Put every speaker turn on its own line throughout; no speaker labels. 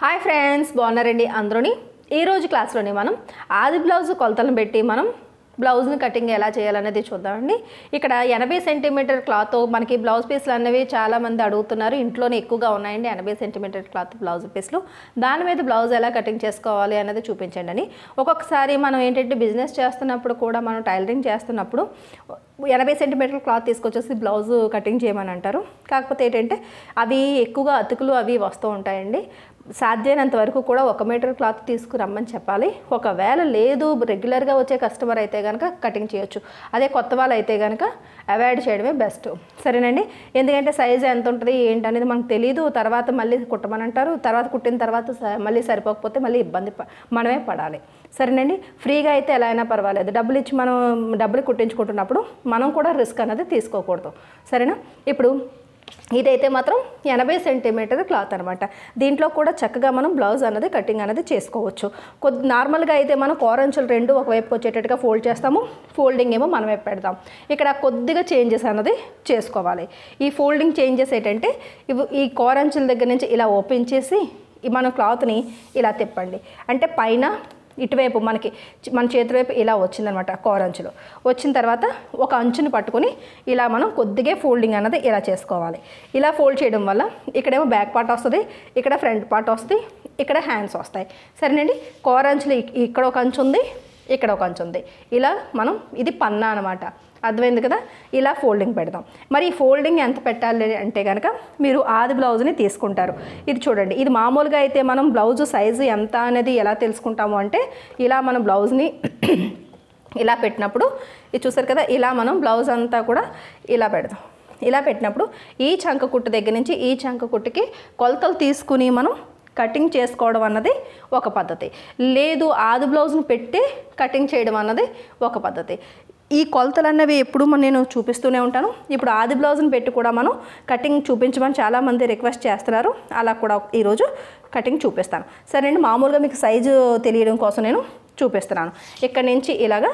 hi friends బాగున్నారండి అందరూని ఈరోజు క్లాస్లోని మనం ఆది బ్లౌజ్ కొలతలను పెట్టి మనం బ్లౌజ్ని కటింగ్ ఎలా చేయాలనేది చూద్దామండి ఇక్కడ ఎనభై సెంటీమీటర్ క్లాత్ మనకి బ్లౌజ్ పీస్లు అనేవి చాలామంది అడుగుతున్నారు ఇంట్లోనే ఎక్కువగా ఉన్నాయండి ఎనభై సెంటీమీటర్ క్లాత్ బ్లౌజ్ పీస్లు దాని మీద బ్లౌజ్ ఎలా కటింగ్ చేసుకోవాలి అనేది చూపించండి అని ఒక్కొక్కసారి మనం ఏంటంటే బిజినెస్ చేస్తున్నప్పుడు కూడా మనం టైలరింగ్ చేస్తున్నప్పుడు ఎనభై సెంటీమీటర్ క్లాత్ తీసుకొచ్చేసి బ్లౌజ్ కటింగ్ చేయమని అంటారు కాకపోతే ఏంటంటే అవి ఎక్కువగా అతుకులు అవి వస్తూ ఉంటాయండి సాధ్యమైనంత వరకు కూడా ఒక మీటర్ క్లాత్ తీసుకురమ్మని చెప్పాలి ఒకవేళ లేదు రెగ్యులర్గా వచ్చే కస్టమర్ అయితే కనుక కటింగ్ చేయొచ్చు అదే కొత్త వాళ్ళు అయితే కనుక అవాయిడ్ చేయడమే బెస్ట్ సరేనండి ఎందుకంటే సైజ్ ఎంత ఉంటుంది ఏంటనేది మనకు తెలియదు తర్వాత మళ్ళీ కుట్టమని అంటారు తర్వాత కుట్టిన తర్వాత స- మళ్ళీ సరిపోకపోతే మళ్ళీ ఇబ్బంది ప- మనమే పడాలి సరేనండి ఫ్రీగా అయితే ఎలా అయినా పర్వాలేదు డబ్బులు ఇచ్చి మనం డబ్బులు కుట్టించుకుంటున్నప్పుడు మనం కూడా రిస్క్ అనేది తీసుకోకూడదు సరేనా ఇప్పుడు ఇదైతే మాత్రం ఎనభై సెంటీమీటర్ క్లాత్ అనమాట దీంట్లో కూడా చక్కగా మనం బ్లౌజ్ అనేది కటింగ్ అనేది చేసుకోవచ్చు కొద్ది నార్మల్గా అయితే మనం కోరంచులు రెండు ఒకవైపు వచ్చేటట్టుగా ఫోల్డ్ చేస్తాము ఫోల్డింగ్ ఏమో మనం వైపు పెడతాం ఇక్కడ కొద్దిగా చేంజెస్ అన్నది చేసుకోవాలి ఈ ఫోల్డింగ్ చేంజెస్ ఏంటంటే ఇవి ఈ కోరంచుల దగ్గర నుంచి ఇలా ఓపెన్ చేసి ఈ మన క్లాత్ని ఇలా తిప్పండి అంటే పైన ఇటువైపు మనకి చి- మన చేతి వైపు ఇలా వచ్చిందనమాట కోరంచులు వచ్చిన తర్వాత ఒక అంచుని పట్టుకొని ఇలా మనం కొద్దిగా ఫోల్డింగ్ అన్నది ఇలా చేసుకోవాలి ఇలా ఫోల్డ్ చేయడం వల్ల ఇక్కడేమో బ్యాక్ పార్ట్ వస్తుంది ఇక్కడ ఫ్రంట్ పార్ట్ వస్తుంది ఇక్కడ హ్యాండ్స్ వస్తాయి సరేనండి కోరంచులు ఇక్- ఇక్కడ ఒక అంచు ఉంది ఇక్కడ ఒక అంచు ఉంది ఇలా మనం ఇది పన్నా అనమాట అర్థమైంది కదా ఇలా ఫోల్డింగ్ పెడదాం మరి ఈ ఫోల్డింగ్ ఎంత పెట్టాలి అంటే కనుక మీరు ఆది బ్లౌజ్ని తీసుకుంటారు ఇది చూడండి ఇది మామూలుగా అయితే మనం బ్లౌజ్ సైజు ఎంత అనేది ఎలా తెలుసుకుంటాము అంటే ఇలా మనం బ్లౌజ్ని ఇలా పెట్టినప్పుడు ఇది చూసారు కదా ఇలా మనం బ్లౌజ్ అంతా కూడా ఇలా పెడదాం ఇలా పెట్టినప్పుడు ఈ చంక కుట్టు దగ్గర నుంచి ఈ చంక కుట్టుకి కొలతలు తీసుకుని మనం కటింగ్ చేసుకోవడం అన్నది ఒక పద్ధతి లేదు ఆది బ్లౌజ్ని పెట్టి కటింగ్ చేయడం అన్నది ఒక పద్ధతి ఈ కొలతలు అన్నవి ఎప్పుడు మన నేను చూపిస్తూనే ఉంటాను ఇప్పుడు ఆది బ్లౌజ్ని పెట్టి కూడా మనం కటింగ్ చూపించమని చాలామంది రిక్వెస్ట్ చేస్తున్నారు అలా కూడా ఈరోజు కటింగ్ చూపిస్తాను సరే అండి మామూలుగా మీకు సైజు తెలియడం కోసం నేను చూపిస్తున్నాను ఇక్కడ నుంచి ఇలాగా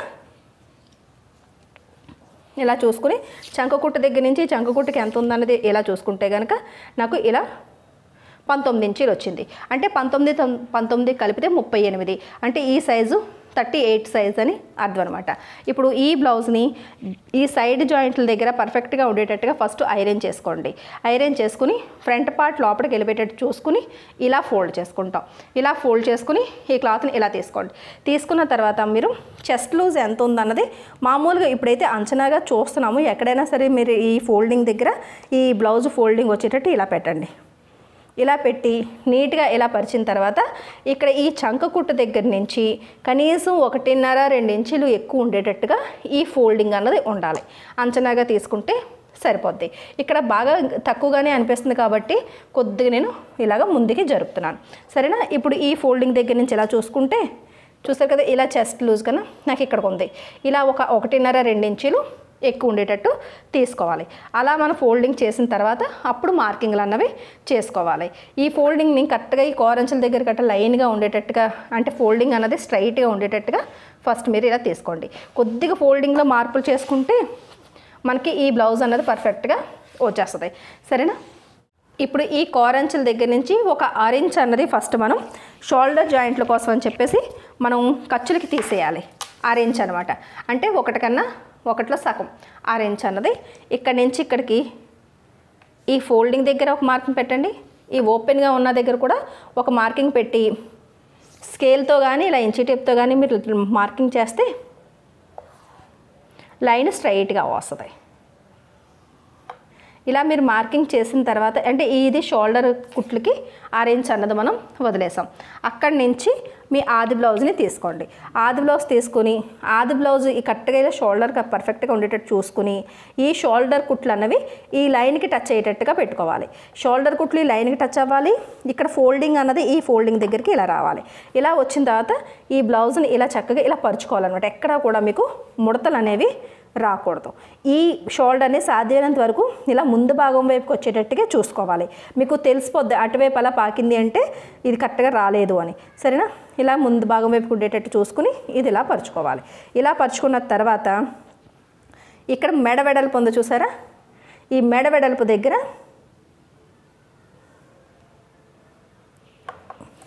ఇలా చూసుకుని చంకకుట్టు దగ్గర నుంచి చంకకుట్టుకి ఎంత ఉందన్నది ఇలా చూసుకుంటే కనుక నాకు ఇలా పంతొమ్మిది ఇంచీలు వచ్చింది అంటే పంతొమ్మిది తొమ్- పంతొమ్మిది కలిపితే ముప్పై ఎనిమిది అంటే ఈ సైజు థర్టీ ఎయిట్ సైజ్ అని అర్థం అనమాట ఇప్పుడు ఈ బ్లౌజ్ని ఈ సైడ్ జాయింట్ల దగ్గర పర్ఫెక్ట్గా ఉండేటట్టుగా ఫస్ట్ ఐరన్ చేసుకోండి ఐరన్ చేసుకుని ఫ్రంట్ పార్ట్ లోపలికి వెళ్ళిపోయేటట్టు చూసుకుని ఇలా ఫోల్డ్ చేసుకుంటాం ఇలా ఫోల్డ్ చేసుకుని ఈ క్లాత్ని ఇలా తీసుకోండి తీసుకున్న తర్వాత మీరు చెస్ట్ లూజ్ ఎంత ఉందన్నది మామూలుగా ఇప్పుడైతే అంచనాగా చూస్తున్నాము ఎక్కడైనా సరే మీరు ఈ ఫోల్డింగ్ దగ్గర ఈ బ్లౌజ్ ఫోల్డింగ్ వచ్చేటట్టు ఇలా పెట్టండి ఇలా పెట్టి నీట్గా ఇలా పరిచిన తర్వాత ఇక్కడ ఈ చంక కుట్టు దగ్గర నుంచి కనీసం ఒకటిన్నర రెండు ఇంచులు ఎక్కువ ఉండేటట్టుగా ఈ ఫోల్డింగ్ అన్నది ఉండాలి అంచనాగా తీసుకుంటే సరిపోద్ది ఇక్కడ బాగా తక్కువగానే అనిపిస్తుంది కాబట్టి కొద్దిగా నేను ఇలాగ ముందుకి జరుపుతున్నాను సరేనా ఇప్పుడు ఈ ఫోల్డింగ్ దగ్గర నుంచి ఇలా చూసుకుంటే చూస్తారు కదా ఇలా చెస్ట్ లూజ్ కన్నా నాకు ఇక్కడికి ఉంది ఇలా ఒక ఒకటిన్నర రెండు ఇంచులు ఎక్కువ ఉండేటట్టు తీసుకోవాలి అలా మనం ఫోల్డింగ్ చేసిన తర్వాత అప్పుడు మార్కింగ్లు అన్నవి చేసుకోవాలి ఈ ఫోల్డింగ్ని కరెక్ట్గా ఈ కోరంచుల దగ్గర కట్ట లైన్గా ఉండేటట్టుగా అంటే ఫోల్డింగ్ అన్నది స్ట్రైట్గా ఉండేటట్టుగా ఫస్ట్ మీరు ఇలా తీసుకోండి కొద్దిగా ఫోల్డింగ్లో మార్పులు చేసుకుంటే మనకి ఈ బ్లౌజ్ అన్నది పర్ఫెక్ట్గా వచ్చేస్తుంది సరేనా ఇప్పుడు ఈ కోరంచుల దగ్గర నుంచి ఒక ఆరెంజ్ అన్నది ఫస్ట్ మనం షోల్డర్ జాయింట్ల కోసం అని చెప్పేసి మనం ఖర్చులకి తీసేయాలి ఆరెంజ్ అనమాట అంటే ఒకటి కన్నా ఒకటిలో సగం ఆరెంజ్ అన్నది ఇక్కడి నుంచి ఇక్కడికి ఈ ఫోల్డింగ్ దగ్గర ఒక మార్కింగ్ పెట్టండి ఈ ఓపెన్గా ఉన్న దగ్గర కూడా ఒక మార్కింగ్ పెట్టి స్కేల్తో కానీ ఇలా ఇంచి టేప్తో కానీ మీరు మార్కింగ్ చేస్తే లైన్ స్ట్రైట్గా వస్తుంది ఇలా మీరు మార్కింగ్ చేసిన తర్వాత అంటే ఇది షోల్డర్ కుట్లకి ఆరెంజ్ అన్నది మనం వదిలేసాం అక్కడి నుంచి మీ ఆది బ్లౌజ్ని తీసుకోండి ఆది బ్లౌజ్ తీసుకుని ఆది బ్లౌజ్ ఈ కరెక్ట్గా ఇలా షోల్డర్ పర్ఫెక్ట్గా ఉండేటట్టు చూసుకుని ఈ షోల్డర్ కుట్లు అన్నవి ఈ లైన్కి టచ్ అయ్యేటట్టుగా పెట్టుకోవాలి షోల్డర్ కుట్లు ఈ లైన్కి టచ్ అవ్వాలి ఇక్కడ ఫోల్డింగ్ అన్నది ఈ ఫోల్డింగ్ దగ్గరికి ఇలా రావాలి ఇలా వచ్చిన తర్వాత ఈ బ్లౌజ్ని ఇలా చక్కగా ఇలా పరుచుకోవాలన్నమాట ఎక్కడా కూడా మీకు ముడతలు అనేవి రాకూడదు ఈ షోల్డర్ని సాధ్యమైనంత వరకు ఇలా ముందు భాగం వైపుకి వచ్చేటట్టుగా చూసుకోవాలి మీకు తెలిసిపోద్ది అటువైపు అలా పాకింది అంటే ఇది కరెక్ట్గా రాలేదు అని సరేనా ఇలా ముందు భాగం వైపుకి ఉండేటట్టు చూసుకుని ఇది ఇలా పరుచుకోవాలి ఇలా పరుచుకున్న తర్వాత ఇక్కడ మెడ వెడల్పు ఉందో చూసారా ఈ మెడ వెడల్పు దగ్గర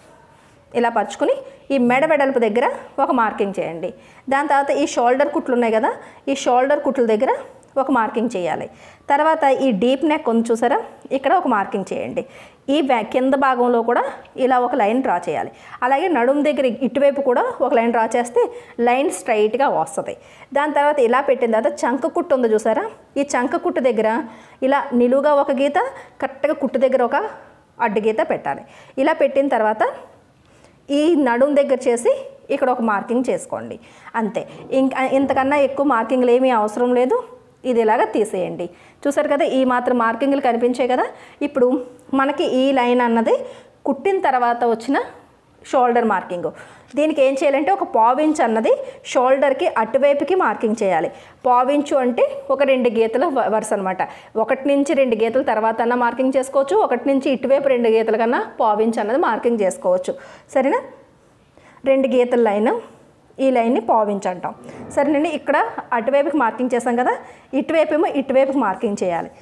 ఇలా పరుచుకుని ఈ మెడ వెడల్పు దగ్గర ఒక మార్కింగ్ చేయండి దాని తర్వాత ఈ షోల్డర్ కుట్లు ఉన్నాయి కదా ఈ షోల్డర్ కుట్ల దగ్గర ఒక మార్కింగ్ చేయాలి తర్వాత ఈ డీప్ నెక్ ఉంది చూసారా ఇక్కడ ఒక మార్కింగ్ చేయండి ఈ బ్యా- కింద భాగంలో కూడా ఇలా ఒక లైన్ డ్రా చేయాలి అలాగే నడుము దగ్గర ఇటువైపు కూడా ఒక లైన్ డ్రా చేస్తే లైన్ స్ట్రైట్గా వస్తుంది దాని తర్వాత ఇలా పెట్టిన తర్వాత చంక కుట్టు ఉంది చూసారా ఈ చంక కుట్టు దగ్గర ఇలా నిలువుగా ఒక గీత కరెక్ట్గా కుట్టు దగ్గర ఒక అడ్డు గీత పెట్టాలి ఇలా పెట్టిన తర్వాత ఈ నడుం దగ్గర చేసి ఇక్కడ ఒక మార్కింగ్ చేసుకోండి అంతే ఇంకా ఇంతకన్నా ఎక్కువ మార్కింగ్లు ఏమీ అవసరం లేదు ఇది ఇలాగా తీసేయండి చూసారు కదా ఈ మాత్రం మార్కింగ్లు కనిపించాయి కదా ఇప్పుడు మనకి ఈ లైన్ అన్నది కుట్టిన తర్వాత వచ్చిన షోల్డర్ మార్కింగ్ దీనికి ఏం చేయాలంటే ఒక పావించ్ అన్నది షోల్డర్కి అటువైపుకి మార్కింగ్ చేయాలి పావించు అంటే ఒక రెండు గీతల వ- వరుస అనమాట ఒకటి నుంచి రెండు గీతల తర్వాత అన్న మార్కింగ్ చేసుకోవచ్చు ఒకటి నుంచి ఇటువైపు రెండు గీతల కన్నా పావించ్ అన్నది మార్కింగ్ చేసుకోవచ్చు సరేనా రెండు గీతల లైన్ ఈ లైన్ని పావించ్ అంటాం సరేనండి ఇక్కడ అటువైపుకి మార్కింగ్ చేసాం కదా ఇటువైపు ఏమో ఇటువైపుకి మార్కింగ్ చేయాలి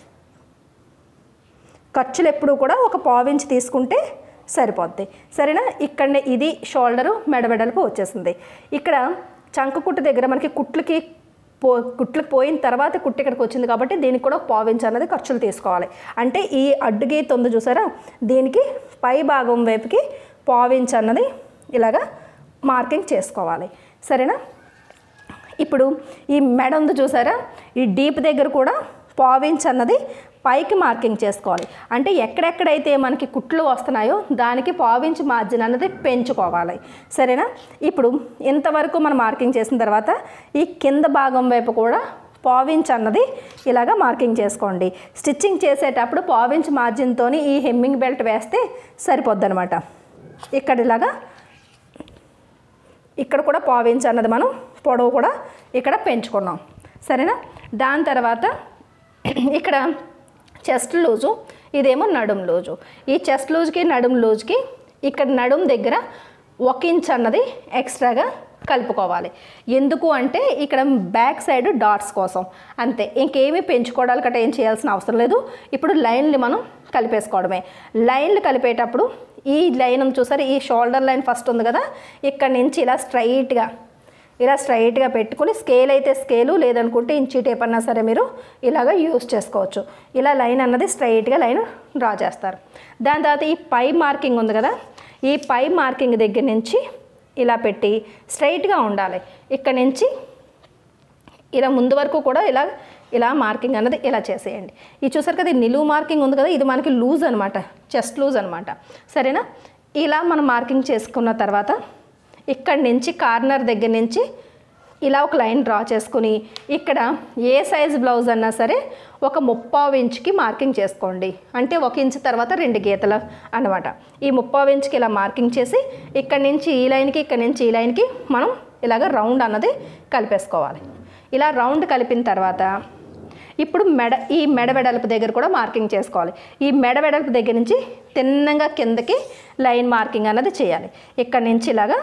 ఖర్చులు ఎప్పుడు కూడా ఒక పావించి తీసుకుంటే సరిపోద్ది సరేనా ఇక్కడ ఇది షోల్డరు మెడబెడలకు వచ్చేసింది ఇక్కడ చంక కుట్టు దగ్గర మనకి కుట్లకి పో కుట్లకు పోయిన తర్వాత కుట్టు ఇక్కడికి వచ్చింది కాబట్టి దీనికి కూడా ఒక పావించ్ అన్నది ఖర్చులు తీసుకోవాలి అంటే ఈ అడ్డు గీత ఉంది చూసారా దీనికి పై భాగం వైపుకి పావించ్ అన్నది ఇలాగా మార్కింగ్ చేసుకోవాలి సరేనా ఇప్పుడు ఈ మెడ ఉంది చూసారా ఈ డీప్ దగ్గర కూడా పావించ్ అన్నది పైకి మార్కింగ్ చేసుకోవాలి అంటే ఎక్కడెక్కడైతే మనకి కుట్లు వస్తున్నాయో దానికి పావించ్ మార్జిన్ అన్నది పెంచుకోవాలి సరేనా ఇప్పుడు ఇంతవరకు మనం మార్కింగ్ చేసిన తర్వాత ఈ కింద భాగం వైపు కూడా పావించ్ అన్నది ఇలాగా మార్కింగ్ చేసుకోండి స్టిచ్చింగ్ చేసేటప్పుడు పావించ్ మార్జిన్తో ఈ హెమ్మింగ్ బెల్ట్ వేస్తే సరిపోద్ది అనమాట ఇక్కడ ఇలాగా ఇక్కడ కూడా పావించ్ అన్నది మనం పొడవు కూడా ఇక్కడ పెంచుకున్నాం సరేనా దాని తర్వాత ఇక్కడ చెస్ట్ లూజు ఇదేమో నడుం లూజు ఈ చెస్ట్ లూజ్కి నడుం లూజ్కి ఇక్కడ నడుం దగ్గర ఒక ఇంచ్ అన్నది ఎక్స్ట్రాగా కలుపుకోవాలి ఎందుకు అంటే ఇక్కడ బ్యాక్ సైడ్ డాట్స్ కోసం అంతే ఇంకేమీ పెంచుకోవడానికి గట్రా ఏం చేయాల్సిన అవసరం లేదు ఇప్పుడు లైన్లు మనం కలిపేసుకోవడమే లైన్లు కలిపేటప్పుడు ఈ లైన్ ఉంది చూసారు ఈ షోల్డర్ లైన్ ఫస్ట్ ఉంది కదా ఇక్కడ నుంచి ఇలా స్ట్రైట్గా ఇలా స్ట్రైట్గా పెట్టుకుని స్కేల్ అయితే స్కేలు లేదనుకుంటే ఇంచి టేప్ అన్నా సరే మీరు ఇలాగ యూస్ చేసుకోవచ్చు ఇలా లైన్ అన్నది స్ట్రైట్గా లైన్ డ్రా చేస్తారు దాని తర్వాత ఈ పై మార్కింగ్ ఉంది కదా ఈ పై మార్కింగ్ దగ్గర నుంచి ఇలా పెట్టి స్ట్రైట్గా ఉండాలి ఇక్కడ నుంచి ఇలా ముందు వరకు కూడా ఇలా ఇలా మార్కింగ్ అన్నది ఇలా చేసేయండి ఇది చూసారు కదా ఇది నిలువు మార్కింగ్ ఉంది కదా ఇది మనకి లూజ్ అనమాట చెస్ట్ లూజ్ అనమాట సరేనా ఇలా మనం మార్కింగ్ చేసుకున్న తర్వాత ఇక్కడి నుంచి కార్నర్ దగ్గర నుంచి ఇలా ఒక లైన్ డ్రా చేసుకుని ఇక్కడ ఏ సైజ్ బ్లౌజ్ అన్నా సరే ఒక ముప్పావు ఇంచుకి మార్కింగ్ చేసుకోండి అంటే ఒక ఇంచు తర్వాత రెండు గీతలు అనమాట ఈ ముప్పావు ఇంచుకి ఇలా మార్కింగ్ చేసి ఇక్కడ నుంచి ఈ లైన్కి ఇక్కడ నుంచి ఈ లైన్కి మనం ఇలాగ రౌండ్ అన్నది కలిపేసుకోవాలి ఇలా రౌండ్ కలిపిన తర్వాత ఇప్పుడు మెడ ఈ మెడ వెడల్పు దగ్గర కూడా మార్కింగ్ చేసుకోవాలి ఈ మెడ వెడల్పు దగ్గర నుంచి తిన్నంగా కిందకి లైన్ మార్కింగ్ అన్నది చేయాలి ఇక్కడ నుంచి ఇలాగా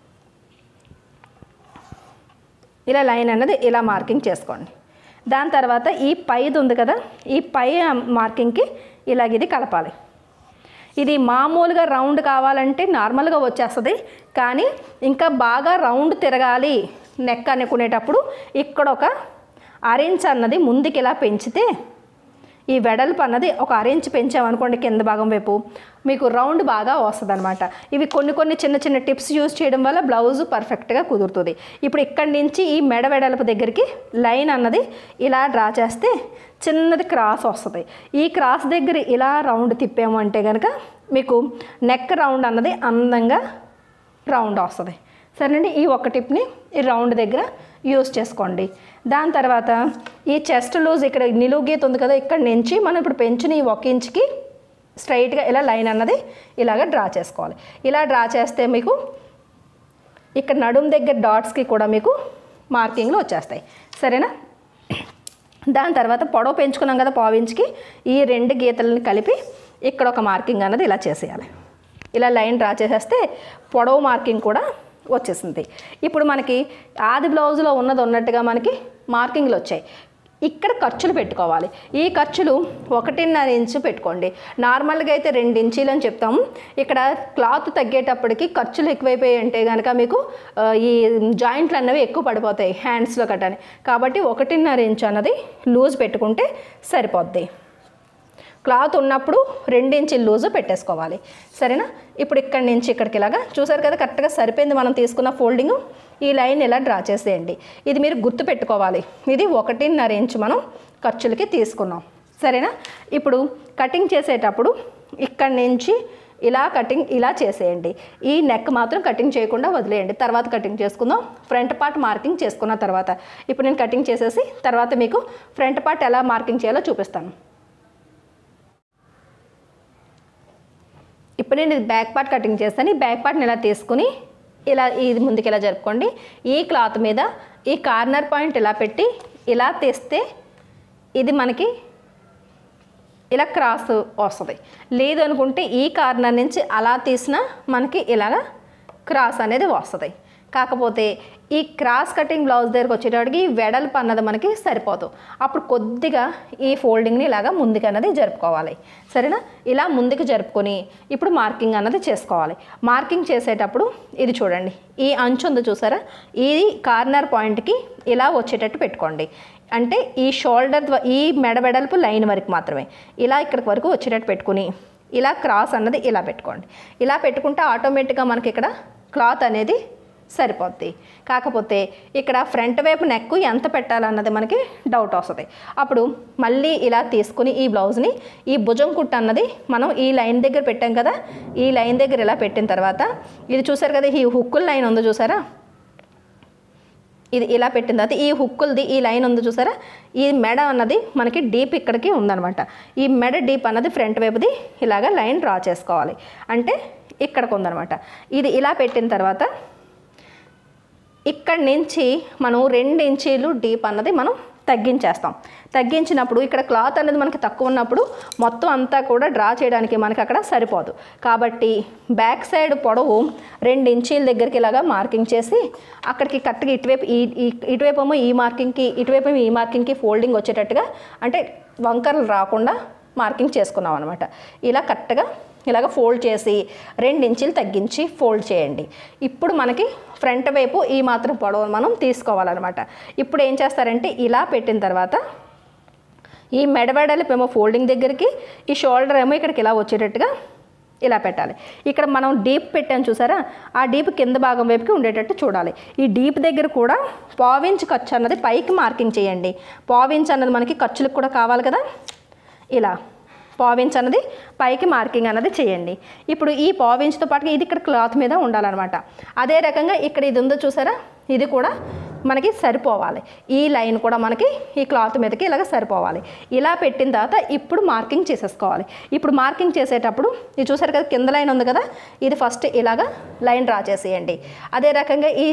ఇలా లైన్ అన్నది ఇలా మార్కింగ్ చేసుకోండి దాని తర్వాత ఈ పైది ఉంది కదా ఈ పై మార్కింగ్కి ఇలాగ ఇది కలపాలి ఇది మామూలుగా రౌండ్ కావాలంటే నార్మల్గా వచ్చేస్తుంది కానీ ఇంకా బాగా రౌండ్ తిరగాలి నెక్ అనుకునేటప్పుడు ఇక్కడ ఒక అరెంజ్ అన్నది ముందుకి ఇలా పెంచితే ఈ వెడల్పు అన్నది ఒక అరెంజ్ పెంచామనుకోండి కింద భాగం వైపు మీకు రౌండ్ బాగా వస్తుంది అనమాట ఇవి కొన్ని కొన్ని చిన్న చిన్న టిప్స్ యూజ్ చేయడం వల్ల బ్లౌజ్ పర్ఫెక్ట్గా కుదురుతుంది ఇప్పుడు ఇక్కడి నుంచి ఈ మెడ వెడల్పు దగ్గరికి లైన్ అన్నది ఇలా డ్రా చేస్తే చిన్నది క్రాస్ వస్తుంది ఈ క్రాస్ దగ్గర ఇలా రౌండ్ తిప్పాము అంటే కనుక మీకు నెక్ రౌండ్ అన్నది అందంగా రౌండ్ వస్తుంది సరేనండి ఈ ఒక్క టిప్ని ఈ రౌండ్ దగ్గర యూస్ చేసుకోండి దాని తర్వాత ఈ చెస్ట్ లూజ్ ఇక్కడ నిలువు గీత ఉంది కదా ఇక్కడ నుంచి మనం ఇప్పుడు పెంచిన ఈ ఒక ఇంచుకి స్ట్రైట్గా ఇలా లైన్ అన్నది ఇలాగ డ్రా చేసుకోవాలి ఇలా డ్రా చేస్తే మీకు ఇక్కడ నడుం దగ్గర డాట్స్కి కూడా మీకు మార్కింగ్లు వచ్చేస్తాయి సరేనా దాని తర్వాత పొడవు పెంచుకున్నాం కదా పావించుకి ఈ రెండు గీతలను కలిపి ఇక్కడ ఒక మార్కింగ్ అన్నది ఇలా చేసేయాలి ఇలా లైన్ డ్రా చేసేస్తే పొడవు మార్కింగ్ కూడా వచ్చేసింది ఇప్పుడు మనకి ఆది బ్లౌజ్లో ఉన్నది ఉన్నట్టుగా మనకి మార్కింగ్లు వచ్చాయి ఇక్కడ ఖర్చులు పెట్టుకోవాలి ఈ ఖర్చులు ఒకటిన్నర ఇంచు పెట్టుకోండి నార్మల్గా అయితే రెండు ఇంచీలు అని చెప్తాము ఇక్కడ క్లాత్ తగ్గేటప్పటికి ఖర్చులు ఎక్కువైపోయాయి అంటే కనుక మీకు ఆ, ఈ జాయింట్లు అన్నవి ఎక్కువ పడిపోతాయి హ్యాండ్స్లో కట్టని కాబట్టి ఒకటిన్నర ఇంచు అన్నది లూజ్ పెట్టుకుంటే సరిపోద్ది క్లాత్ ఉన్నప్పుడు రెండించులు లూజు పెట్టేసుకోవాలి సరేనా ఇప్పుడు ఇక్కడి నుంచి ఇక్కడికి ఇలాగా చూసారు కదా కరెక్ట్గా సరిపోయింది మనం తీసుకున్న ఫోల్డింగ్ ఈ లైన్ ఇలా డ్రా చేసేయండి ఇది మీరు గుర్తు పెట్టుకోవాలి ఇది ఒకటిన్నర ఇంచు మనం ఖర్చులకి తీసుకున్నాం సరేనా ఇప్పుడు కటింగ్ చేసేటప్పుడు ఇక్కడి నుంచి ఇలా కటింగ్ ఇలా చేసేయండి ఈ నెక్ మాత్రం కటింగ్ చేయకుండా వదిలేయండి తర్వాత కటింగ్ చేసుకుందాం ఫ్రంట్ పార్ట్ మార్కింగ్ చేసుకున్న తర్వాత ఇప్పుడు నేను కటింగ్ చేసేసి తర్వాత మీకు ఫ్రంట్ పార్ట్ ఎలా మార్కింగ్ చేయాలో చూపిస్తాను ఇప్పుడు నేను ఇది బ్యాక్ పార్ట్ కటింగ్ చేస్తాను ఈ బ్యాక్ పార్ట్ని ఇలా తీసుకుని ఇలా ఇది ముందుకు ఇలా జరుపుకోండి ఈ క్లాత్ మీద ఈ కార్నర్ పాయింట్ ఇలా పెట్టి ఇలా తీస్తే ఇది మనకి ఇలా క్రాస్ వస్తుంది లేదు అనుకుంటే ఈ కార్నర్ నుంచి అలా తీసినా మనకి ఇలాగ క్రాస్ అనేది వస్తుంది కాకపోతే ఈ క్రాస్ కటింగ్ బ్లౌజ్ దగ్గరకు వచ్చేటప్పటికి ఈ వెడల్పు అన్నది మనకి సరిపోదు అప్పుడు కొద్దిగా ఈ ఫోల్డింగ్ని ఇలాగా ముందుకు అన్నది జరుపుకోవాలి సరేనా ఇలా ముందుకు జరుపుకొని ఇప్పుడు మార్కింగ్ అన్నది చేసుకోవాలి మార్కింగ్ చేసేటప్పుడు ఇది చూడండి ఈ అంచు ఉంది చూసారా ఈ కార్నర్ పాయింట్కి ఇలా వచ్చేటట్టు పెట్టుకోండి అంటే ఈ షోల్డర్ ద్వా- ఈ మెడ వెడల్పు లైన్ వరకు మాత్రమే ఇలా ఇక్కడికి వరకు వచ్చేటట్టు పెట్టుకుని ఇలా క్రాస్ అన్నది ఇలా పెట్టుకోండి ఇలా పెట్టుకుంటే ఆటోమేటిక్గా మనకి ఇక్కడ క్లాత్ అనేది సరిపోద్ది కాకపోతే ఇక్కడ ఫ్రంట్ వైపు నెక్ ఎంత పెట్టాలన్నది మనకి డౌట్ వస్తుంది అప్పుడు మళ్ళీ ఇలా తీసుకుని ఈ బ్లౌజ్ని ఈ భుజం కుట్టు అన్నది మనం ఈ లైన్ దగ్గర పెట్టాం కదా ఈ లైన్ దగ్గర ఇలా పెట్టిన తర్వాత ఇది చూసారు కదా ఈ హుక్కుల లైన్ ఉందో చూసారా ఇది ఇలా పెట్టిన తర్వాత ఈ హుక్కులది ఈ లైన్ ఉంది చూసారా ఈ మెడ అన్నది మనకి డీప్ ఇక్కడికి ఉందన్నమాట ఈ మెడ డీప్ అన్నది ఫ్రంట్ వైపుది ఇలాగ లైన్ డ్రా చేసుకోవాలి అంటే ఇక్కడికి ఉందన్నమాట ఇది ఇలా పెట్టిన తర్వాత ఇక్కడి నుంచి మనం రెండు ఇంచీలు డీప్ అన్నది మనం తగ్గించేస్తాం తగ్గించినప్పుడు ఇక్కడ క్లాత్ అనేది మనకి తక్కువ ఉన్నప్పుడు మొత్తం అంతా కూడా డ్రా చేయడానికి మనకి అక్కడ సరిపోదు కాబట్టి బ్యాక్ సైడ్ పొడవు రెండు ఇంచీల దగ్గరికి ఇలాగా మార్కింగ్ చేసి అక్కడికి కరెక్ట్గా ఇటువైపు ఈ ఈ- ఇటువైపు ఏమో ఈ మార్కింగ్కి ఇటువైపు ఏమో ఈ మార్కింగ్కి ఫోల్డింగ్ వచ్చేటట్టుగా అంటే వంకరలు రాకుండా మార్కింగ్ చేసుకున్నాం అనమాట ఇలా కరెక్ట్గా ఇలాగ ఫోల్డ్ చేసి రెండు ఇంచులు తగ్గించి ఫోల్డ్ చేయండి ఇప్పుడు మనకి ఫ్రంట్ వైపు ఈ మాత్రం పొడవు మనం తీసుకోవాలన్నమాట ఇప్పుడు ఏం చేస్తారంటే ఇలా పెట్టిన తర్వాత ఈ మెడబెడలిపు ఏమో ఫోల్డింగ్ దగ్గరికి ఈ షోల్డర్ ఏమో ఇక్కడికి ఇలా వచ్చేటట్టుగా ఇలా పెట్టాలి ఇక్కడ మనం డీప్ పెట్టాను చూసారా ఆ డీప్ కింద భాగం వైపుకి ఉండేటట్టు చూడాలి ఈ డీప్ దగ్గర కూడా పావించ్ ఖర్చు అన్నది పైకి మార్కింగ్ చేయండి పావించ్ అన్నది మనకి ఖర్చులకు కూడా కావాలి కదా ఇలా పావించ్ అన్నది పైకి మార్కింగ్ అన్నది చేయండి ఇప్పుడు ఈ పావించ్తో పాటుగా ఇది ఇక్కడ క్లాత్ మీద ఉండాలన్నమాట అదే రకంగా ఇక్కడ ఇది ఉందో చూసారా ఇది కూడా మనకి సరిపోవాలి ఈ లైన్ కూడా మనకి ఈ క్లాత్ మీదకి ఇలాగ సరిపోవాలి ఇలా పెట్టిన తర్వాత ఇప్పుడు మార్కింగ్ చేసేసుకోవాలి ఇప్పుడు మార్కింగ్ చేసేటప్పుడు ఇది చూసారు కదా కింద లైన్ ఉంది కదా ఇది ఫస్ట్ ఇలాగా లైన్ డ్రా చేసేయండి అదే రకంగా ఈ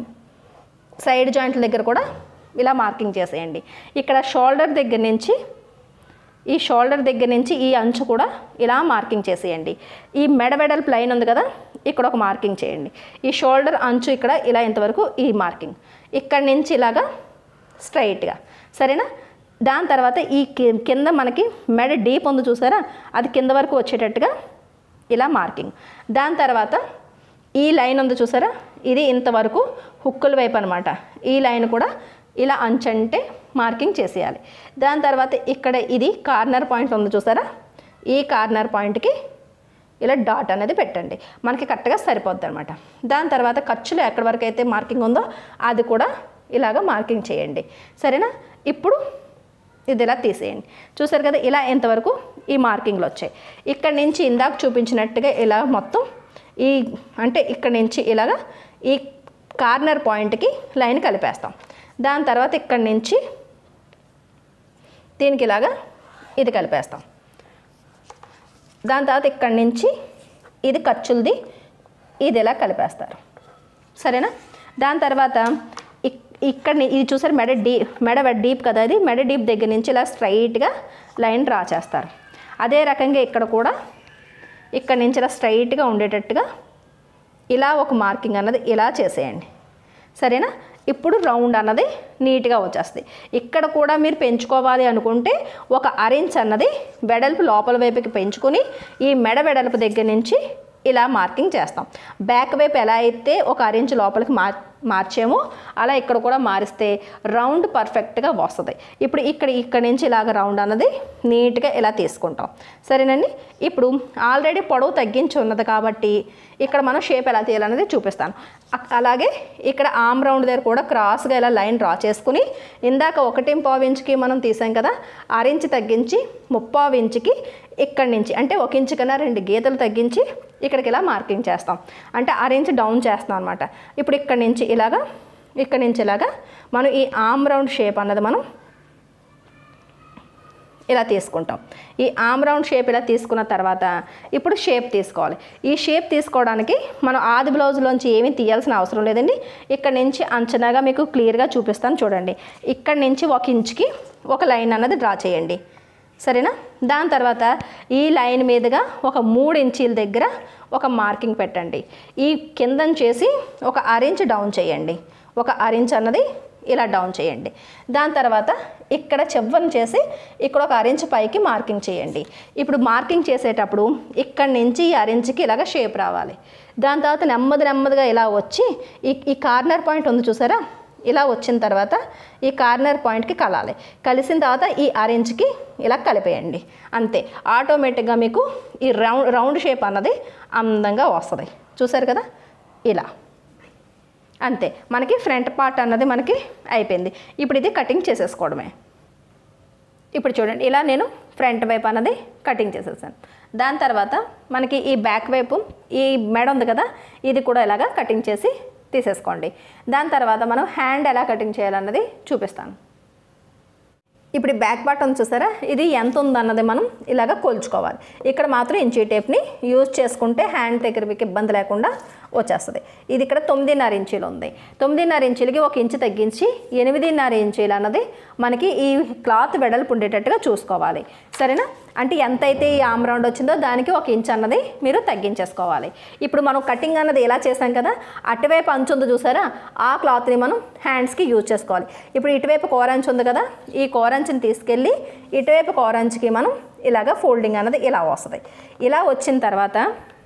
సైడ్ జాయింట్ల దగ్గర కూడా ఇలా మార్కింగ్ చేసేయండి ఇక్కడ షోల్డర్ దగ్గర నుంచి ఈ షోల్డర్ దగ్గర నుంచి ఈ అంచు కూడా ఇలా మార్కింగ్ చేసేయండి ఈ మెడ వెడల్పు లైన్ ఉంది కదా ఇక్కడ ఒక మార్కింగ్ చేయండి ఈ షోల్డర్ అంచు ఇక్కడ ఇలా ఇంతవరకు ఈ మార్కింగ్ ఇక్కడి నుంచి ఇలాగా స్ట్రైట్గా సరేనా దాని తర్వాత ఈ కి- కింద మనకి మెడ డీప్ ఉంది చూసారా అది కింద వరకు వచ్చేటట్టుగా ఇలా మార్కింగ్ దాని తర్వాత ఈ లైన్ ఉంది చూసారా ఇది ఇంతవరకు హుక్కుల వైపు అనమాట ఈ లైన్ కూడా ఇలా అంచంటే మార్కింగ్ చేసేయాలి దాని తర్వాత ఇక్కడ ఇది కార్నర్ పాయింట్ ఉంది చూసారా ఈ కార్నర్ పాయింట్కి ఇలా డాట్ అనేది పెట్టండి మనకి కరెక్ట్గా సరిపోద్ది అనమాట దాని తర్వాత ఖర్చులు ఎక్కడి వరకు అయితే మార్కింగ్ ఉందో అది కూడా ఇలాగ మార్కింగ్ చేయండి సరేనా ఇప్పుడు ఇది ఇలా తీసేయండి చూసారు కదా ఇలా ఎంతవరకు ఈ మార్కింగ్లు వచ్చాయి ఇక్కడ నుంచి ఇందాక చూపించినట్టుగా ఇలా మొత్తం ఈ అంటే ఇక్కడ నుంచి ఇలాగా ఈ కార్నర్ పాయింట్కి లైన్ కలిపేస్తాం దాని తర్వాత ఇక్కడ నుంచి దీనికి ఇలాగా ఇది కలిపేస్తాం దాని తర్వాత ఇక్కడి నుంచి ఇది ఖర్చులది ఇది ఇలా కలిపేస్తారు సరేనా దాని తర్వాత ఇక్- ఇక్కడ ని- ఇది చూసారు మెడ డీ మెడ డీప్ కదా అది మెడ డీప్ దగ్గర నుంచి ఇలా స్ట్రైట్గా లైన్ డ్రా చేస్తారు అదే రకంగా ఇక్కడ కూడా ఇక్కడ నుంచి ఇలా స్ట్రైట్గా ఉండేటట్టుగా ఇలా ఒక మార్కింగ్ అన్నది ఇలా చేసేయండి సరేనా ఇప్పుడు రౌండ్ అన్నది నీట్గా వచ్చేస్తుంది ఇక్కడ కూడా మీరు పెంచుకోవాలి అనుకుంటే ఒక అరెంజ్ అన్నది వెడల్పు లోపల వైపుకి పెంచుకొని ఈ మెడ వెడల్పు దగ్గర నుంచి ఇలా మార్కింగ్ చేస్తాం బ్యాక్ వైపు ఎలా అయితే ఒక అరెంజ్ లోపలికి మార్ మార్చామో అలా ఇక్కడ కూడా మారిస్తే రౌండ్ పర్ఫెక్ట్గా వస్తుంది ఇప్పుడు ఇక్కడ ఇక్కడ నుంచి ఇలాగ రౌండ్ అన్నది నీట్గా ఇలా తీసుకుంటాం సరేనండి ఇప్పుడు ఆల్రెడీ పొడవు తగ్గించి ఉన్నది కాబట్టి ఇక్కడ మనం షేప్ ఎలా తీయాలనేది చూపిస్తాను అక్- అలాగే ఇక్కడ ఆమ్ రౌండ్ దగ్గర కూడా క్రాస్గా ఇలా లైన్ డ్రా చేసుకుని ఇందాక ఒకటి పావు ఇంచుకి మనం తీసాం కదా అరించి తగ్గించి ముప్పావు ఇంచుకి ఇక్కడి నుంచి అంటే ఒక ఇంచు కన్నా రెండు గీతలు తగ్గించి ఇక్కడికి ఇలా మార్కింగ్ చేస్తాం అంటే అరేంజ్ డౌన్ చేస్తాం అనమాట ఇప్పుడు ఇక్కడి నుంచి ఇలాగా ఇక్కడి నుంచి ఇలాగా మనం ఈ ఆమ్ రౌండ్ షేప్ అన్నది మనం ఇలా తీసుకుంటాం ఈ ఆమ్ రౌండ్ షేప్ ఇలా తీసుకున్న తర్వాత ఇప్పుడు షేప్ తీసుకోవాలి ఈ షేప్ తీసుకోవడానికి మనం ఆది బ్లౌజ్లోంచి ఏమీ తీయాల్సిన అవసరం లేదండి ఇక్కడ నుంచి అంచనాగా మీకు క్లియర్గా చూపిస్తాను చూడండి ఇక్కడ నుంచి ఒక ఇంచుకి ఒక లైన్ అన్నది డ్రా చేయండి సరేనా దాని తర్వాత ఈ లైన్ మీదుగా ఒక మూడు ఇంచీల దగ్గర ఒక మార్కింగ్ పెట్టండి ఈ కిందన చేసి ఒక అరెంజ్ డౌన్ చేయండి ఒక అరెంజ్ అన్నది ఇలా డౌన్ చేయండి దాని తర్వాత ఇక్కడ చెవ్వను చేసి ఇక్కడ ఒక అరెంజ్ పైకి మార్కింగ్ చేయండి ఇప్పుడు మార్కింగ్ చేసేటప్పుడు ఇక్కడి నుంచి ఈ అరెంజ్కి ఇలాగ షేప్ రావాలి దాని తర్వాత నెమ్మది నెమ్మదిగా ఇలా వచ్చి ఈ ఈ కార్నర్ పాయింట్ ఉంది చూసారా ఇలా వచ్చిన తర్వాత ఈ కార్నర్ పాయింట్కి కలాలి కలిసిన తర్వాత ఈ అరెంజ్కి ఇలా కలిపేయండి అంతే ఆటోమేటిక్గా మీకు ఈ రౌండ్ రౌండ్ షేప్ అన్నది అందంగా వస్తుంది చూసారు కదా ఇలా అంతే మనకి ఫ్రంట్ పార్ట్ అన్నది మనకి అయిపోయింది ఇప్పుడు ఇది కటింగ్ చేసేసుకోవడమే ఇప్పుడు చూడండి ఇలా నేను ఫ్రంట్ వైపు అన్నది కటింగ్ చేసేసాను దాని తర్వాత మనకి ఈ బ్యాక్ వైపు ఈ మెడ ఉంది కదా ఇది కూడా ఇలాగా కటింగ్ చేసి తీసేసుకోండి దాని తర్వాత మనం హ్యాండ్ ఎలా కటింగ్ చేయాలన్నది చూపిస్తాను ఇప్పుడు ఈ బ్యాక్ పార్ట్ ఉంది చూసారా ఇది ఎంత ఉందన్నది మనం ఇలాగ కొలుచుకోవాలి ఇక్కడ మాత్రం ఇంచీ టేప్ని యూజ్ చేసుకుంటే హ్యాండ్ దగ్గర మీకు ఇబ్బంది లేకుండా వచ్చేస్తుంది ఇది ఇక్కడ తొమ్మిదిన్నర ఇంచీలు ఉంది తొమ్మిదిన్నర ఇంచీలకి ఒక ఇంచు తగ్గించి ఎనిమిదిన్నర ఇంచీలు అన్నది మనకి ఈ క్లాత్ వెడల్పు ఉండేటట్టుగా చూసుకోవాలి సరేనా అంటే ఎంత అయితే ఈ ఆమ్ రౌండ్ వచ్చిందో దానికి ఒక ఇంచ్ అన్నది మీరు తగ్గించేసుకోవాలి ఇప్పుడు మనం కటింగ్ అన్నది ఎలా చేసాం కదా అటువైపు అంచు ఉంది చూసారా ఆ క్లాత్ని మనం హ్యాండ్స్కి యూజ్ చేసుకోవాలి ఇప్పుడు ఇటువైపు కోరంచు ఉంది కదా ఈ కోరంచుని తీసుకెళ్ళి ఇటువైపు కోరంచుకి మనం ఇలాగ ఫోల్డింగ్ అన్నది ఇలా వస్తుంది ఇలా వచ్చిన తర్వాత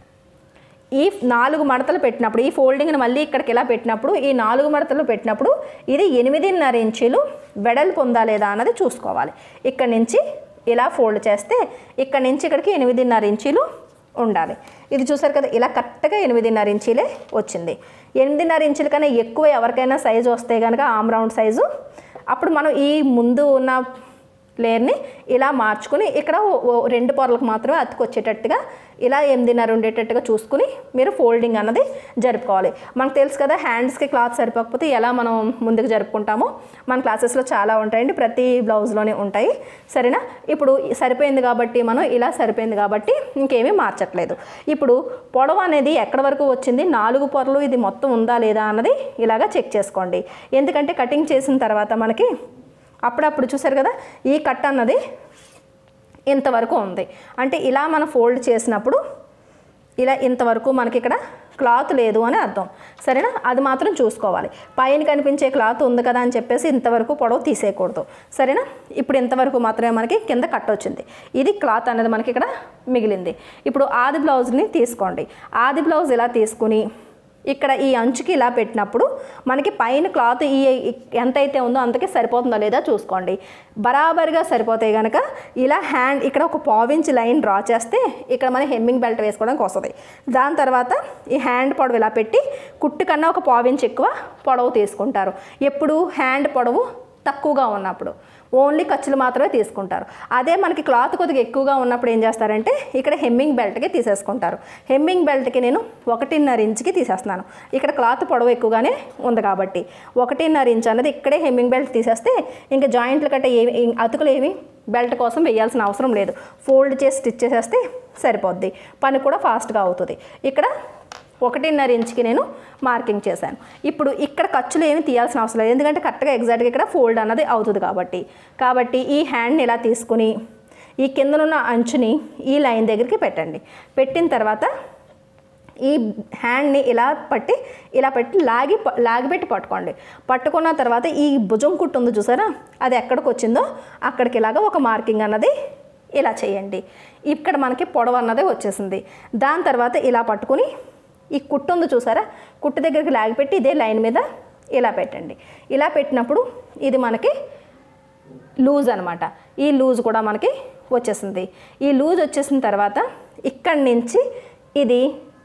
ఈ నాలుగు మడతలు పెట్టినప్పుడు ఈ ఫోల్డింగ్ని మళ్ళీ ఇక్కడికి ఇలా పెట్టినప్పుడు ఈ నాలుగు మడతలు పెట్టినప్పుడు ఇది ఎనిమిదిన్నర ఇంచులు వెడల్పు ఉందా లేదా అన్నది చూసుకోవాలి ఇక్కడ నుంచి ఇలా ఫోల్డ్ చేస్తే ఇక్కడ నుంచి ఇక్కడికి ఎనిమిదిన్నర ఇంచులు ఉండాలి ఇది చూసారు కదా ఇలా కరెక్ట్గా ఎనిమిదిన్నర ఇంచీలే వచ్చింది ఎనిమిదిన్నర ఇంచుల కన్నా ఎక్కువ ఎవరికైనా సైజు వస్తే కనుక ఆమ్ రౌండ్ సైజు అప్పుడు మనం ఈ ముందు ఉన్న లేయర్ని ఇలా మార్చుకుని ఇక్కడ ఓ- ఓ రెండు పొరలకు మాత్రమే అతుకొచ్చేటట్టుగా ఇలా ఎనిమిదిన్నర ఉండేటట్టుగా చూసుకుని మీరు ఫోల్డింగ్ అన్నది జరుపుకోవాలి మనకు తెలుసు కదా హ్యాండ్స్కి క్లాత్ సరిపోకపోతే ఎలా మనం ముందుకు జరుపుకుంటామో మన క్లాసెస్లో చాలా ఉంటాయండి ప్రతి బ్లౌజ్లోనే ఉంటాయి సరేనా ఇప్పుడు సరిపోయింది కాబట్టి మనం ఇలా సరిపోయింది కాబట్టి ఇంకేమీ మార్చట్లేదు ఇప్పుడు పొడవు అనేది ఎక్కడి వరకు వచ్చింది నాలుగు పొరలు ఇది మొత్తం ఉందా లేదా అన్నది ఇలాగా చెక్ చేసుకోండి ఎందుకంటే కటింగ్ చేసిన తర్వాత మనకి అప్పుడప్పుడు చూసారు కదా ఈ కట్ అన్నది ఇంతవరకు ఉంది అంటే ఇలా మనం ఫోల్డ్ చేసినప్పుడు ఇలా ఇంతవరకు మనకి ఇక్కడ క్లాత్ లేదు అని అర్థం సరేనా అది మాత్రం చూసుకోవాలి పైన కనిపించే క్లాత్ ఉంది కదా అని చెప్పేసి ఇంతవరకు పొడవు తీసేయకూడదు సరేనా ఇప్పుడు ఇంతవరకు మాత్రమే మనకి కింద కట్ వచ్చింది ఇది క్లాత్ అనేది మనకి ఇక్కడ మిగిలింది ఇప్పుడు ఆది బ్లౌజ్ని తీసుకోండి ఆది బ్లౌజ్ ఇలా తీసుకుని ఇక్కడ ఈ అంచుకి ఇలా పెట్టినప్పుడు మనకి పైన క్లాత్ ఈ ఈ- ఎంతైతే ఉందో అంతకి సరిపోతుందో లేదా చూసుకోండి బరాబర్గా సరిపోతే కనుక ఇలా హ్యాండ్ ఇక్కడ ఒక పావించి లైన్ డ్రా చేస్తే ఇక్కడ మనం హెమ్మింగ్ బెల్ట్ వేసుకోవడానికి వస్తుంది దాని తర్వాత ఈ హ్యాండ్ పొడవు ఇలా పెట్టి కుట్టు కన్నా ఒక పావించి ఎక్కువ పొడవు తీసుకుంటారు ఎప్పుడు హ్యాండ్ పొడవు తక్కువగా ఉన్నప్పుడు ఓన్లీ ఖర్చులు మాత్రమే తీసుకుంటారు అదే మనకి క్లాత్ కొద్దిగా ఎక్కువగా ఉన్నప్పుడు ఏం చేస్తారంటే ఇక్కడ హెమ్మింగ్ బెల్ట్కి తీసేసుకుంటారు హెమ్మింగ్ బెల్ట్కి నేను ఒకటిన్నర ఇంచుకి తీసేస్తున్నాను ఇక్కడ క్లాత్ పొడవు ఎక్కువగానే ఉంది కాబట్టి ఒకటిన్నర ఇంచ్ అన్నది ఇక్కడే హెమ్మింగ్ బెల్ట్ తీసేస్తే ఇంకా జాయింట్లు కట్టే ఏమి ఇం- అతుకులు ఏమి బెల్ట్ కోసం వేయాల్సిన అవసరం లేదు ఫోల్డ్ చేసి స్టిచ్ చేసేస్తే సరిపోద్ది పని కూడా ఫాస్ట్గా అవుతుంది ఇక్కడ ఒకటిన్నర ఇంచుకి నేను మార్కింగ్ చేశాను ఇప్పుడు ఇక్కడ ఖర్చులు ఏమి తీయాల్సిన అవసరం లేదు ఎందుకంటే కరెక్ట్గా ఎగ్జాక్ట్గా ఇక్కడ ఫోల్డ్ అన్నది అవుతుంది కాబట్టి కాబట్టి ఈ హ్యాండ్ని ఇలా తీసుకుని ఈ కిందనున్న అంచుని ఈ లైన్ దగ్గరికి పెట్టండి పెట్టిన తర్వాత ఈ హ్యాండ్ని ఇలా పట్టి ఇలా పెట్టి లాగి ప- లాగిపెట్టి పట్టుకోండి పట్టుకున్న తర్వాత ఈ భుజం కుట్టు ఉంది చూసారా అది ఎక్కడికి వచ్చిందో అక్కడికి ఇలాగా ఒక మార్కింగ్ అన్నది ఇలా చేయండి ఇక్కడ మనకి పొడవు అన్నది వచ్చేసింది దాని తర్వాత ఇలా పట్టుకుని ఈ కుట్టు ఉంది చూసారా కుట్టు దగ్గరికి లాగిపెట్టి ఇదే లైన్ మీద ఇలా పెట్టండి ఇలా పెట్టినప్పుడు ఇది మనకి లూజ్ అనమాట ఈ లూజ్ కూడా మనకి వచ్చేసింది ఈ లూజ్ వచ్చేసిన తర్వాత ఇక్కడి నుంచి ఇది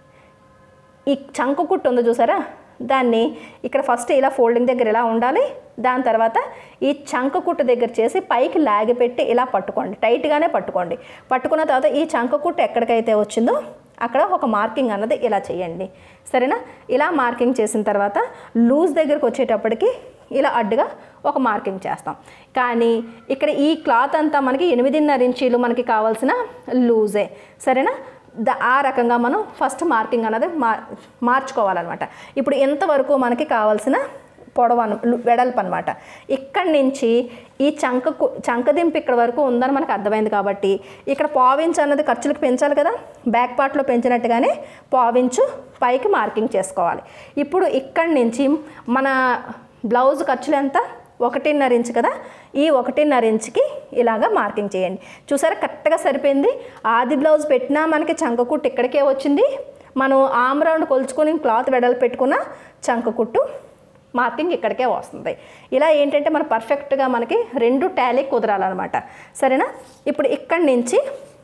ఈ చంక కుట్టు ఉందో చూసారా దాన్ని ఇక్కడ ఫస్ట్ ఇలా ఫోల్డింగ్ దగ్గర ఇలా ఉండాలి దాని తర్వాత ఈ చంక కుట్టు దగ్గర చేసి పైకి లాగి పెట్టి ఇలా పట్టుకోండి టైట్గానే పట్టుకోండి పట్టుకున్న తర్వాత ఈ చంక కుట్టు ఎక్కడికైతే వచ్చిందో అక్కడ ఒక మార్కింగ్ అన్నది ఇలా చేయండి సరేనా ఇలా మార్కింగ్ చేసిన తర్వాత లూజ్ దగ్గరకు వచ్చేటప్పటికి ఇలా అడ్డుగా ఒక మార్కింగ్ చేస్తాం కానీ ఇక్కడ ఈ క్లాత్ అంతా మనకి ఎనిమిదిన్నర ఇంచీలు మనకి కావాల్సిన లూజే సరేనా ద ఆ రకంగా మనం ఫస్ట్ మార్కింగ్ అనేది మార్ మార్చుకోవాలన్నమాట ఇప్పుడు ఎంతవరకు మనకి కావాల్సిన పొడవు అన వెడల్పు అనమాట ఇక్కడి నుంచి ఈ చంక కు- చంకదింపు ఇక్కడ వరకు ఉందని మనకు అర్థమైంది కాబట్టి ఇక్కడ పావించు అన్నది ఖర్చులకు పెంచాలి కదా బ్యాక్ పార్ట్లో పెంచినట్టుగానే పావించు పైకి మార్కింగ్ చేసుకోవాలి ఇప్పుడు ఇక్కడి నుంచి మన బ్లౌజ్ ఖర్చులు ఎంత ఒకటిన్నర ఇంచ్ కదా ఈ ఒకటిన్నర ఇంచుకి ఇలాగా మార్కింగ్ చేయండి చూసారా కరెక్ట్గా సరిపోయింది ఆది బ్లౌజ్ పెట్టినా మనకి చంక కుట్టు ఇక్కడికే వచ్చింది మనం ఆమ్ రౌండ్ కొలుచుకొని క్లాత్ వెడలు పెట్టుకున్న చంక కుట్టు మార్కింగ్ ఇక్కడికే వస్తుంది ఇలా ఏంటంటే మన పర్ఫెక్ట్గా మనకి రెండు టాలీ కుదరాలన్నమాట సరేనా ఇప్పుడు ఇక్కడి నుంచి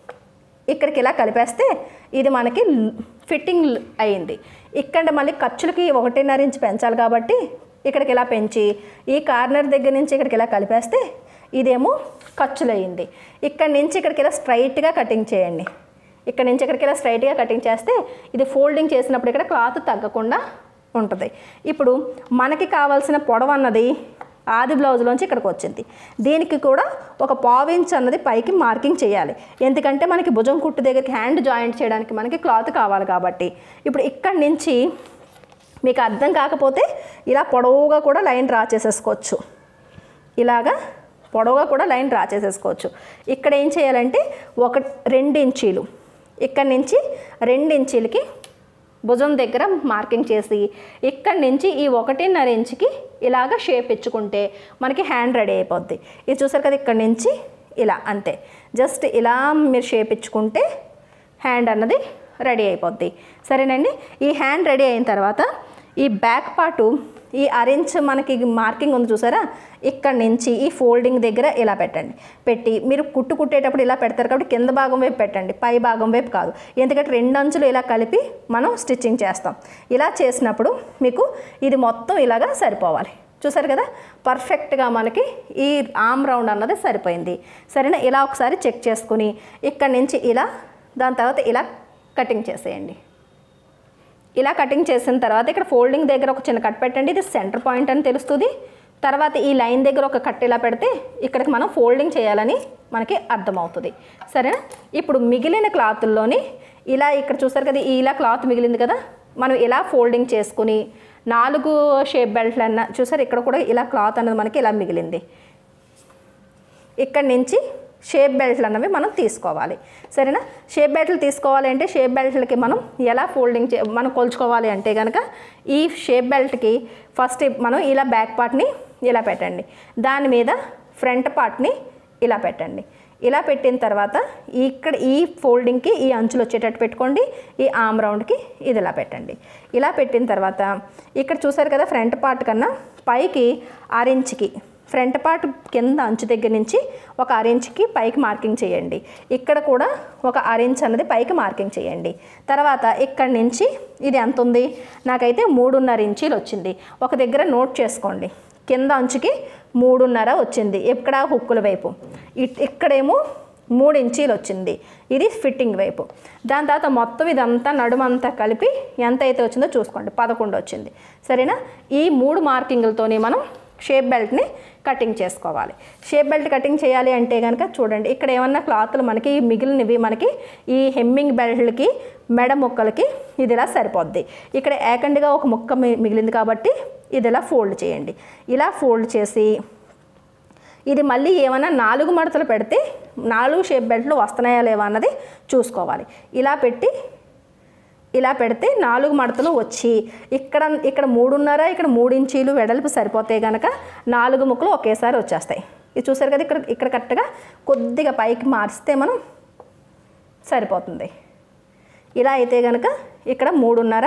ఇక్కడికి ఇలా కలిపేస్తే ఇది మనకి ఫిట్టింగ్ అయ్యింది ఇక్కడ మళ్ళీ ఖర్చులకి ఒకటిన్నర ఇంచ్ పెంచాలి కాబట్టి ఇక్కడికి ఇలా పెంచి ఈ కార్నర్ దగ్గర నుంచి ఇక్కడికి ఇలా కలిపేస్తే ఇదేమో ఖర్చులు అయ్యింది ఇక్కడ నుంచి ఇక్కడికి ఇలా స్ట్రైట్గా కటింగ్ చేయండి ఇక్కడ నుంచి ఇక్కడికి ఇలా స్ట్రైట్గా కటింగ్ చేస్తే ఇది ఫోల్డింగ్ చేసినప్పుడు ఇక్కడ క్లాత్ తగ్గకుండా ఉంటుంది ఇప్పుడు మనకి కావాల్సిన పొడవు అన్నది ఆది బ్లౌజ్లోంచి ఇక్కడికి వచ్చింది దీనికి కూడా ఒక పావించ్ అన్నది పైకి మార్కింగ్ చేయాలి ఎందుకంటే మనకి భుజం కుట్టు దగ్గరికి హ్యాండ్ జాయింట్ చేయడానికి మనకి క్లాత్ కావాలి కాబట్టి ఇప్పుడు ఇక్కడి నుంచి మీకు అర్థం కాకపోతే ఇలా పొడవుగా కూడా లైన్ డ్రా చేసేసుకోవచ్చు ఇలాగా పొడవుగా కూడా లైన్ డ్రా చేసేసుకోవచ్చు ఇక్కడ ఏం చేయాలంటే ఒక రెండు ఇంచీలు ఇక్కడి నుంచి రెండు ఇంచీలకి భుజం దగ్గర మార్కింగ్ చేసి ఇక్కడి నుంచి ఈ ఒకటిన్నర ఇంచుకి ఇలాగ షేప్ ఇచ్చుకుంటే మనకి హ్యాండ్ రెడీ అయిపోద్ది ఇది చూసారు కదా ఇక్కడి నుంచి ఇలా అంతే జస్ట్ ఇలా మీరు షేప్ ఇచ్చుకుంటే హ్యాండ్ అన్నది రెడీ అయిపోద్ది సరేనండి ఈ హ్యాండ్ రెడీ అయిన తర్వాత ఈ బ్యాక్ పార్టు ఈ అరెంజ్ మనకి మార్కింగ్ ఉంది చూసారా ఇక్కడ నుంచి ఈ ఫోల్డింగ్ దగ్గర ఇలా పెట్టండి పెట్టి మీరు కుట్టు కుట్టేటప్పుడు ఇలా పెడతారు కాబట్టి కింద భాగం వైపు పెట్టండి పై భాగం వైపు కాదు ఎందుకంటే రెండు అంచులు ఇలా కలిపి మనం స్టిచ్చింగ్ చేస్తాం ఇలా చేసినప్పుడు మీకు ఇది మొత్తం ఇలాగా సరిపోవాలి చూసారు కదా పర్ఫెక్ట్గా మనకి ఈ ఆమ్ రౌండ్ అన్నది సరిపోయింది సరేనా ఇలా ఒకసారి చెక్ చేసుకుని ఇక్కడ నుంచి ఇలా దాని తర్వాత ఇలా కటింగ్ చేసేయండి ఇలా కటింగ్ చేసిన తర్వాత ఇక్కడ ఫోల్డింగ్ దగ్గర ఒక చిన్న కట్ పెట్టండి ఇది సెంటర్ పాయింట్ అని తెలుస్తుంది తర్వాత ఈ లైన్ దగ్గర ఒక కట్ ఇలా పెడితే ఇక్కడికి మనం ఫోల్డింగ్ చేయాలని మనకి అర్థమవుతుంది సరేనా ఇప్పుడు మిగిలిన క్లాతుల్లోని ఇలా ఇక్కడ చూసారు కదా ఈ ఇలా క్లాత్ మిగిలింది కదా మనం ఇలా ఫోల్డింగ్ చేసుకుని నాలుగు షేప్ బెల్ట్లు అన్న చూసారు ఇక్కడ కూడా ఇలా క్లాత్ అనేది మనకి ఇలా మిగిలింది ఇక్కడి నుంచి షేప్ బెల్ట్లు అన్నవి మనం తీసుకోవాలి సరేనా షేప్ బెల్ట్లు తీసుకోవాలి అంటే షేప్ బెల్ట్లకి మనం ఎలా ఫోల్డింగ్ చే మనం కొలుచుకోవాలి అంటే కనుక ఈ షేప్ బెల్ట్కి ఫస్ట్ మనం ఇలా బ్యాక్ పార్ట్ని ఇలా పెట్టండి దాని మీద ఫ్రంట్ పార్ట్ని ఇలా పెట్టండి ఇలా పెట్టిన తర్వాత ఇక్కడ ఈ ఫోల్డింగ్కి ఈ అంచులు వచ్చేటట్టు పెట్టుకోండి ఈ ఆమ్ రౌండ్కి ఇది ఇలా పెట్టండి ఇలా పెట్టిన తర్వాత ఇక్కడ చూసారు కదా ఫ్రంట్ పార్ట్ కన్నా పైకి ఆరించ్కి ఫ్రంట్ పార్ట్ కింద అంచు దగ్గర నుంచి ఒక అరెంజ్కి పైకి మార్కింగ్ చేయండి ఇక్కడ కూడా ఒక అరెంజ్ అన్నది పైకి మార్కింగ్ చేయండి తర్వాత ఇక్కడి నుంచి ఇది ఎంత ఉంది నాకైతే మూడున్నర ఇంచీలు వచ్చింది ఒక దగ్గర నోట్ చేసుకోండి కింద అంచుకి మూడున్నర వచ్చింది ఇక్కడ హుక్కుల వైపు ఇట్- ఇక్కడేమో మూడు ఇంచీలు వచ్చింది ఇది ఫిట్టింగ్ వైపు దాని తర్వాత మొత్తం ఇదంతా నడుమంతా కలిపి ఎంత అయితే వచ్చిందో చూసుకోండి పదకొండు వచ్చింది సరేనా ఈ మూడు మార్కింగ్లతోని మనం షేప్ బెల్ట్ని కటింగ్ చేసుకోవాలి షేప్ బెల్ట్ కటింగ్ చేయాలి అంటే కనుక చూడండి ఇక్కడ ఏమన్నా క్లాత్లు మనకి మిగిలినవి మనకి ఈ హెమ్మింగ్ బెల్ట్లకి మెడ ముక్కలకి ఇది ఇలా సరిపోద్ది ఇక్కడ ఏకండిగా ఒక ముక్క మి- మిగిలింది కాబట్టి ఇది ఇలా ఫోల్డ్ చేయండి ఇలా ఫోల్డ్ చేసి ఇది మళ్ళీ ఏమైనా నాలుగు మడతలు పెడితే నాలుగు షేప్ బెల్ట్లు వస్తున్నాయా లేవా అన్నది చూసుకోవాలి ఇలా పెట్టి ఇలా పెడితే నాలుగు మడతలు వచ్చి ఇక్కడ ఇక్కడ మూడున్నర ఇక్కడ మూడు ఇంచీలు వెడల్పు సరిపోతే కనుక నాలుగు ముక్కలు ఒకేసారి వచ్చేస్తాయి ఇది చూసారు కదా ఇక్కడ ఇక్కడ కరెక్ట్గా కొద్దిగా పైకి మార్చితే మనం సరిపోతుంది ఇలా అయితే కనుక ఇక్కడ మూడున్నర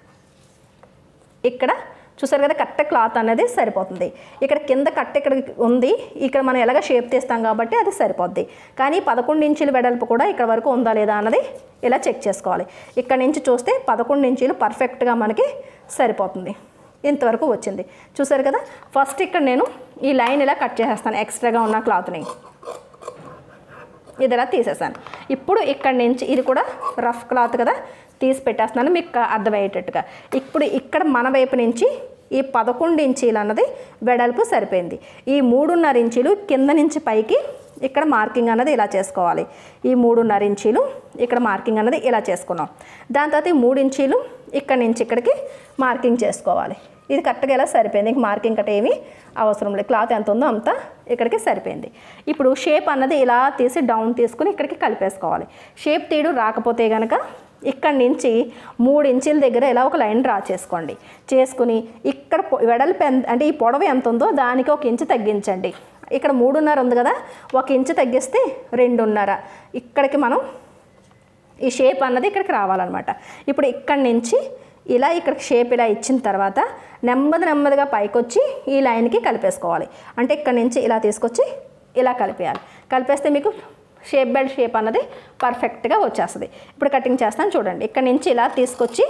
ఇక్కడ చూసారు కదా కట్ట క్లాత్ అనేది సరిపోతుంది ఇక్కడ కింద కట్ట ఇక్కడ ఉంది ఇక్కడ మనం ఎలాగ షేప్ తీస్తాం కాబట్టి అది సరిపోద్ది కానీ పదకొండు ఇంచుల వెడల్పు కూడా ఇక్కడ వరకు ఉందా లేదా అన్నది ఇలా చెక్ చేసుకోవాలి ఇక్కడ నుంచి చూస్తే పదకొండు ఇంచులు పర్ఫెక్ట్గా మనకి సరిపోతుంది ఇంతవరకు వచ్చింది చూసారు కదా ఫస్ట్ ఇక్కడ నేను ఈ లైన్ ఇలా కట్ చేసేస్తాను ఎక్స్ట్రాగా ఉన్న క్లాత్ని ఇది ఇలా తీసేసాను ఇప్పుడు ఇక్కడ నుంచి ఇది కూడా రఫ్ క్లాత్ కదా తీసి పెట్టేస్తున్నాను మీకు అర్థమయ్యేటట్టుగా ఇప్పుడు ఇక్కడ మన వైపు నుంచి ఈ పదకొండు ఇంచీలు అన్నది వెడల్పు సరిపోయింది ఈ మూడున్నర ఇంచీలు కింద నుంచి పైకి ఇక్కడ మార్కింగ్ అన్నది ఇలా చేసుకోవాలి ఈ మూడున్నర ఇంచీలు ఇక్కడ మార్కింగ్ అన్నది ఇలా చేసుకున్నాం దాని తర్వాత ఈ మూడు ఇంచీలు ఇక్కడ నుంచి ఇక్కడికి మార్కింగ్ చేసుకోవాలి ఇది కరెక్ట్గా ఇలా సరిపోయింది ఇంక మార్కింగ్ కట్ట ఏమీ అవసరం లేదు క్లాత్ ఎంత ఉందో అంత ఇక్కడికి సరిపోయింది ఇప్పుడు షేప్ అన్నది ఇలా తీసి డౌన్ తీసుకుని ఇక్కడికి కలిపేసుకోవాలి షేప్ తీయడం రాకపోతే కనుక ఇక్కడ నుంచి మూడు ఇంచుల దగ్గర ఇలా ఒక లైన్ డ్రా చేసుకోండి చేసుకుని ఇక్కడ పొ- వెడల్పు ఎంత అంటే ఈ పొడవు ఎంత ఉందో దానికి ఒక ఇంచు తగ్గించండి ఇక్కడ మూడున్నర ఉంది కదా ఒక ఇంచు తగ్గిస్తే రెండున్నర ఇక్కడికి మనం ఈ షేప్ అన్నది ఇక్కడికి రావాలన్నమాట ఇప్పుడు ఇక్కడి నుంచి ఇలా ఇక్కడికి షేప్ ఇలా ఇచ్చిన తర్వాత నెమ్మది నెమ్మదిగా పైకొచ్చి ఈ లైన్కి కలిపేసుకోవాలి అంటే ఇక్కడ నుంచి ఇలా తీసుకొచ్చి ఇలా కలిపేయాలి కలిపేస్తే మీకు షేప్ బెల్ట్ షేప్ అన్నది పర్ఫెక్ట్గా వచ్చేస్తుంది ఇప్పుడు కటింగ్ చేస్తాను చూడండి ఇక్కడ నుంచి ఇలా తీసుకొచ్చి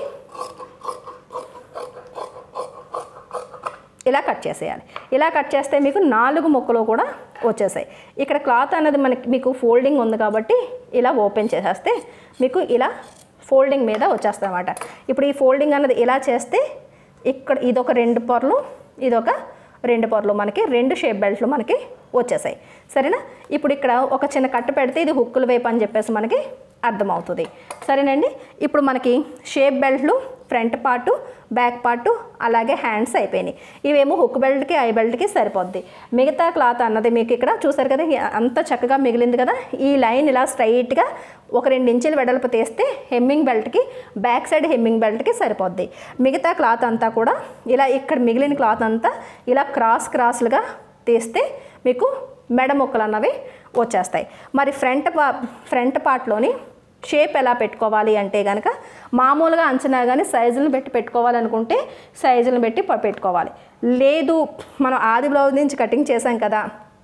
ఇలా కట్ చేసేయాలి ఇలా కట్ చేస్తే మీకు నాలుగు ముక్కలు కూడా వచ్చేసాయి ఇక్కడ క్లాత్ అనేది మనకి మీకు ఫోల్డింగ్ ఉంది కాబట్టి ఇలా ఓపెన్ చేసేస్తే మీకు ఇలా ఫోల్డింగ్ మీద వచ్చేస్తాయి అన్నమాట ఇప్పుడు ఈ ఫోల్డింగ్ అన్నది ఇలా చేస్తే ఇక్కడ ఇదొక రెండు పొరలు ఇదొక రెండు పొరలు మనకి రెండు షేప్ బెల్ట్లు మనకి వచ్చేసాయి సరేనా ఇప్పుడు ఇక్కడ ఒక చిన్న కట్ట పెడితే ఇది హుక్కుల వైపు అని చెప్పేసి మనకి అర్థమవుతుంది సరేనండి ఇప్పుడు మనకి షేప్ బెల్ట్లు ఫ్రంట్ పార్టు బ్యాక్ పార్టు అలాగే హ్యాండ్స్ అయిపోయినాయి ఇవేమో హుక్ బెల్ట్కి ఐ బెల్ట్కి సరిపోద్ది మిగతా క్లాత్ అన్నది మీకు ఇక్కడ చూసారు కదా అంత చక్కగా మిగిలింది కదా ఈ లైన్ ఇలా స్ట్రైట్గా ఒక రెండు ఇంచులు వెడల్పు తీస్తే హెమ్మింగ్ బెల్ట్కి బ్యాక్ సైడ్ హెమ్మింగ్ బెల్ట్కి సరిపోద్ది మిగతా క్లాత్ అంతా కూడా ఇలా ఇక్కడ మిగిలిన క్లాత్ అంతా ఇలా క్రాస్ క్రాస్లుగా తీస్తే మీకు మెడ ముక్కలు అన్నవి వచ్చేస్తాయి మరి ఫ్రంట్ పా ఫ్రంట్ పార్ట్లోని షేప్ ఎలా పెట్టుకోవాలి అంటే కనుక మామూలుగా అంచనా కానీ సైజులను పెట్టి పెట్టుకోవాలనుకుంటే సైజులను పెట్టి ప- పెట్టుకోవాలి లేదు మనం ఆది బ్లౌజ్ నుంచి కటింగ్ చేసాం కదా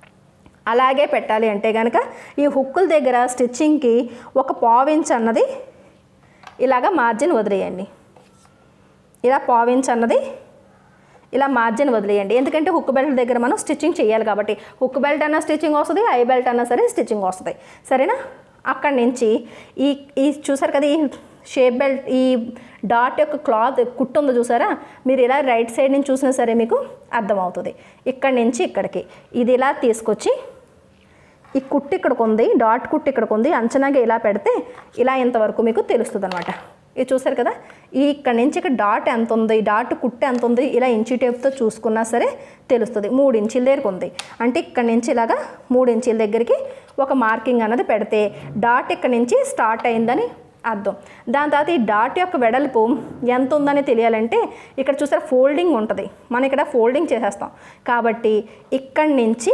అలాగే పెట్టాలి అంటే కనుక ఈ హుక్కుల దగ్గర స్టిచ్చింగ్కి ఒక పావించ్ అన్నది ఇలాగ మార్జిన్ వదిలేయండి ఇలా పావించ్ అన్నది ఇలా మార్జిన్ వదిలేయండి ఎందుకంటే హుక్ బెల్ట్ దగ్గర మనం స్టిచ్చింగ్ చేయాలి కాబట్టి హుక్ బెల్ట్ అన్నా స్టిచ్చింగ్ వస్తుంది ఐ బెల్ట్ అన్నా సరే స్టిచ్చింగ్ వస్తుంది సరేనా అక్కడి నుంచి ఈ ఈ చూసారు కదా ఈ షేప్ బెల్ట్ ఈ డాట్ యొక్క క్లాత్ కుట్టు ఉందో చూసారా మీరు ఇలా రైట్ సైడ్ నుంచి చూసినా సరే మీకు అర్థమవుతుంది ఇక్కడి నుంచి ఇక్కడికి ఇది ఇలా తీసుకొచ్చి ఈ కుట్టు ఇక్కడికి ఉంది డాట్ కుట్టు ఇక్కడికి ఉంది అంచనాగా ఇలా పెడితే ఇలా ఇంతవరకు మీకు తెలుస్తుంది అనమాట ఇది చూసారు కదా ఈ ఇక్కడ నుంచి ఇక్కడ డాట్ ఎంత ఉంది ఈ డాట్ కుట్టు ఎంత ఉంది ఇలా ఇంచు టేప్తో చూసుకున్నా సరే తెలుస్తుంది మూడు ఇంచుల దగ్గరకు ఉంది అంటే ఇక్కడ నుంచి ఇలాగా మూడు ఇంచుల దగ్గరికి ఒక మార్కింగ్ అన్నది పెడితే డాట్ ఇక్కడ నుంచి స్టార్ట్ అయిందని అర్థం దాని తర్వాత ఈ డాట్ యొక్క వెడల్పు ఎంత ఉందని తెలియాలంటే ఇక్కడ చూసారా ఫోల్డింగ్ ఉంటుంది మనం ఇక్కడ ఫోల్డింగ్ చేసేస్తాం కాబట్టి ఇక్కడి నుంచి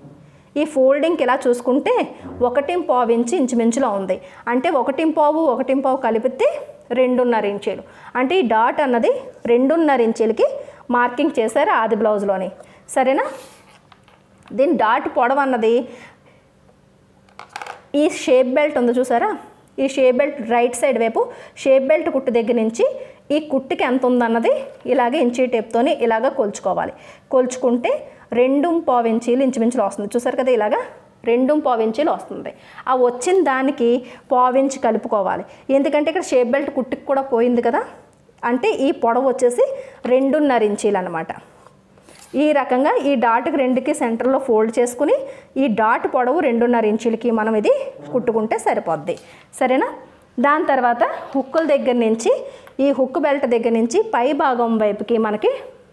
ఈ ఫోల్డింగ్కి ఇలా చూసుకుంటే ఒకటి పావు ఇంచు ఇంచుమించులో ఉంది అంటే ఒకటి పావు ఒకటి పావు కలిపితే రెండున్నర ఇంచీలు అంటే ఈ డాట్ అన్నది రెండున్నర ఇంచీలకి మార్కింగ్ చేశారు ఆది బ్లౌజ్లోని సరేనా దీని డాట్ పొడవు అన్నది ఈ షేప్ బెల్ట్ ఉంది చూసారా ఈ షేప్ బెల్ట్ రైట్ సైడ్ వైపు షేప్ బెల్ట్ కుట్టు దగ్గర నుంచి ఈ కుట్టుకి ఎంత ఉందన్నది ఇలాగే ఇంచీ టేప్తోని ఇలాగ కొలుచుకోవాలి కొలుచుకుంటే రెండు పావు ఇంచీలు ఇంచుమించులు వస్తుంది చూసారు కదా ఇలాగా రెండు పావు ఇంచీలు వస్తుంది ఆ వచ్చిన దానికి పావించి కలుపుకోవాలి ఎందుకంటే ఇక్కడ షేప్ బెల్ట్ కుట్టుకి కూడా పోయింది కదా అంటే ఈ పొడవు వచ్చేసి రెండున్నర ఇంచీలు అనమాట ఈ రకంగా ఈ డాట్కి రెండుకి సెంటర్లో ఫోల్డ్ చేసుకుని ఈ డాట్ పొడవు రెండున్నర ఇంచులకి మనం ఇది కుట్టుకుంటే సరిపోద్ది సరేనా దాని తర్వాత హుక్కుల దగ్గర నుంచి ఈ హుక్ బెల్ట్ దగ్గర నుంచి పై భాగం వైపుకి మనకి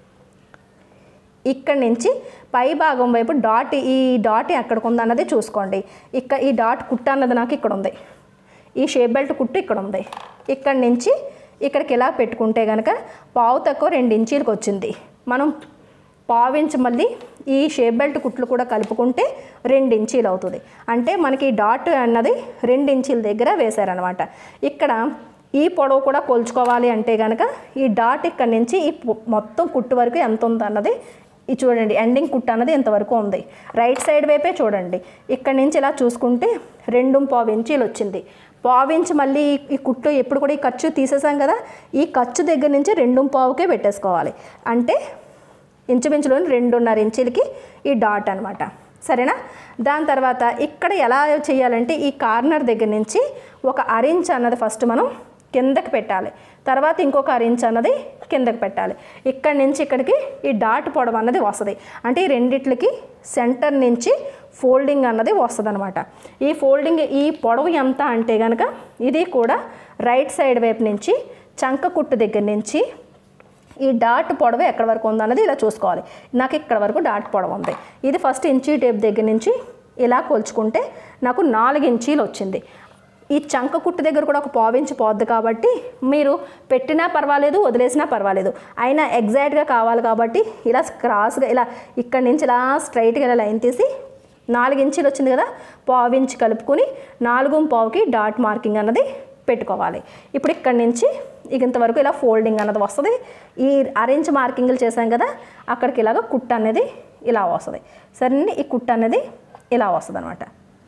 ఇక్కడ నుంచి పై భాగం వైపు డాట్ ఈ డాట్ ఎక్కడికి ఉంది అన్నది చూసుకోండి ఇక్కడ ఈ డాట్ కుట్టు అన్నది నాకు ఇక్కడ ఉంది ఈ షేప్ బెల్ట్ కుట్టు ఇక్కడ ఉంది ఇక్కడ నుంచి ఇక్కడికి ఇలా పెట్టుకుంటే కనుక పావు తక్కువ రెండు ఇంచీలకు వచ్చింది మనం పావించి మళ్ళీ ఈ షేప్ బెల్ట్ కుట్లు కూడా కలుపుకుంటే రెండు ఇంచీలు అవుతుంది అంటే మనకి డాట్ అన్నది రెండు ఇంచీల దగ్గర వేశారనమాట ఇక్కడ ఈ పొడవు కూడా కొలుచుకోవాలి అంటే కనుక ఈ డాట్ ఇక్కడ నుంచి ఈ పొ- మొత్తం కుట్టు వరకు ఎంత ఉంది అన్నది ఇది చూడండి ఎండింగ్ కుట్టు అన్నది ఇంతవరకు ఉంది రైట్ సైడ్ వైపే చూడండి ఇక్కడ నుంచి ఇలా చూసుకుంటే రెండు పావు ఇంచీలు వచ్చింది పావించి మళ్ళీ ఈ- ఈ కుట్టు ఎప్పుడు కూడా ఈ ఖర్చు తీసేసాం కదా ఈ ఖర్చు దగ్గర నుంచి రెండు పావుకే పెట్టేసుకోవాలి అంటే ఇంచుమించులోని రెండున్నర ఇంచులకి ఈ డాట్ అనమాట సరేనా దాని తర్వాత ఇక్కడ ఎలా చేయాలంటే ఈ కార్నర్ దగ్గర నుంచి ఒక అరించ్ అన్నది ఫస్ట్ మనం కిందకి పెట్టాలి తర్వాత ఇంకొక అరించ్ అన్నది కిందకి పెట్టాలి ఇక్కడి నుంచి ఇక్కడికి ఈ డాట్ పొడవు అన్నది వస్తుంది అంటే ఈ రెండిట్లకి సెంటర్ నుంచి ఫోల్డింగ్ అన్నది వస్తుంది అనమాట ఈ ఫోల్డింగ్ ఈ పొడవు ఎంత అంటే కనుక ఇది కూడా రైట్ సైడ్ వైపు నుంచి చంక కుట్టు దగ్గర నుంచి ఈ డాట్ పొడవు ఎక్కడి వరకు ఉందన్నది ఇలా చూసుకోవాలి నాకు ఇక్కడ వరకు డాట్ పొడవు ఉంది ఇది ఫస్ట్ ఇంచీ టేప్ దగ్గర నుంచి ఇలా కొలుచుకుంటే నాకు నాలుగు ఇంచీలు వచ్చింది ఈ చంక కుట్టు దగ్గర కూడా ఒక పావించి పోద్ది కాబట్టి మీరు పెట్టినా పర్వాలేదు వదిలేసినా పర్వాలేదు అయినా ఎగ్జాక్ట్గా కావాలి కాబట్టి ఇలా క్రాస్గా ఇలా ఇక్కడి నుంచి ఇలా స్ట్రైట్గా ఇలా లైన్ తీసి నాలుగు ఇంచీలు వచ్చింది కదా పావు ఇంచు కలుపుకొని నాలుగు పావుకి డాట్ మార్కింగ్ అన్నది పెట్టుకోవాలి ఇప్పుడు ఇక్కడి నుంచి ఇక ఇంతవరకు ఇలా ఫోల్డింగ్ అన్నది వస్తుంది ఈ అరేంజ్ మార్కింగ్లు చేసాం కదా అక్కడికి ఇలాగ కుట్ట అనేది ఇలా వస్తుంది సరేనండి ఈ కుట్ట అనేది ఇలా వస్తుంది అనమాట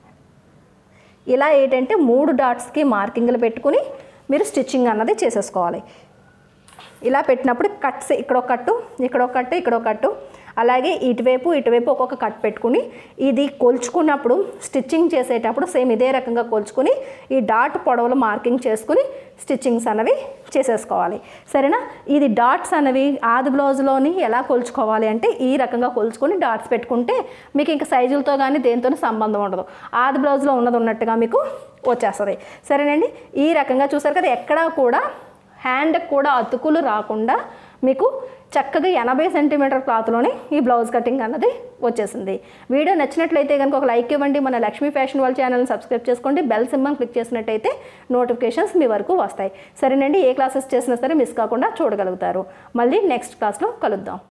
ఇలా ఏంటంటే మూడు డాట్స్కి మార్కింగ్లు పెట్టుకుని మీరు స్టిచ్చింగ్ అన్నది చేసేసుకోవాలి ఇలా పెట్టినప్పుడు కట్స్ ఇక్కడ ఒక కట్టు ఇక్కడ ఒక కట్టు ఇక్కడ ఒక కట్టు అలాగే ఇటువైపు ఇటువైపు ఒక్కొక్క కట్ పెట్టుకుని ఇది కొలుచుకున్నప్పుడు స్టిచ్చింగ్ చేసేటప్పుడు సేమ్ ఇదే రకంగా కొలుచుకుని ఈ డాట్ పొడవులు మార్కింగ్ చేసుకుని స్టిచ్చింగ్స్ అనేవి చేసేసుకోవాలి సరేనా ఇది డాట్స్ అనేవి ఆది బ్లౌజ్లోని ఎలా కొలుచుకోవాలి అంటే ఈ రకంగా కొలుచుకొని డాట్స్ పెట్టుకుంటే మీకు ఇంకా సైజులతో కానీ దేనితో సంబంధం ఉండదు ఆది బ్లౌజ్లో ఉన్నది ఉన్నట్టుగా మీకు వచ్చేస్తుంది సరేనండి ఈ రకంగా చూసారు కదా ఎక్కడా కూడా హ్యాండ్కి కూడా అతుకులు రాకుండా మీకు చక్కగా ఎనభై సెంటీమీటర్ క్లాత్లోనే ఈ బ్లౌజ్ కటింగ్ అన్నది వచ్చేసింది వీడియో నచ్చినట్లయితే కనుక ఒక లైక్ ఇవ్వండి మన లక్ష్మీ ఫ్యాషన్ వాళ్ళ ఛానల్ని సబ్స్క్రైబ్ చేసుకోండి బెల్ సింబల్ క్లిక్ చేసినట్టయితే నోటిఫికేషన్స్ మీ వరకు వస్తాయి సరేనండి ఏ క్లాసెస్ చేసినా సరే మిస్ కాకుండా చూడగలుగుతారు మళ్ళీ నెక్స్ట్ క్లాస్లో కలుద్దాం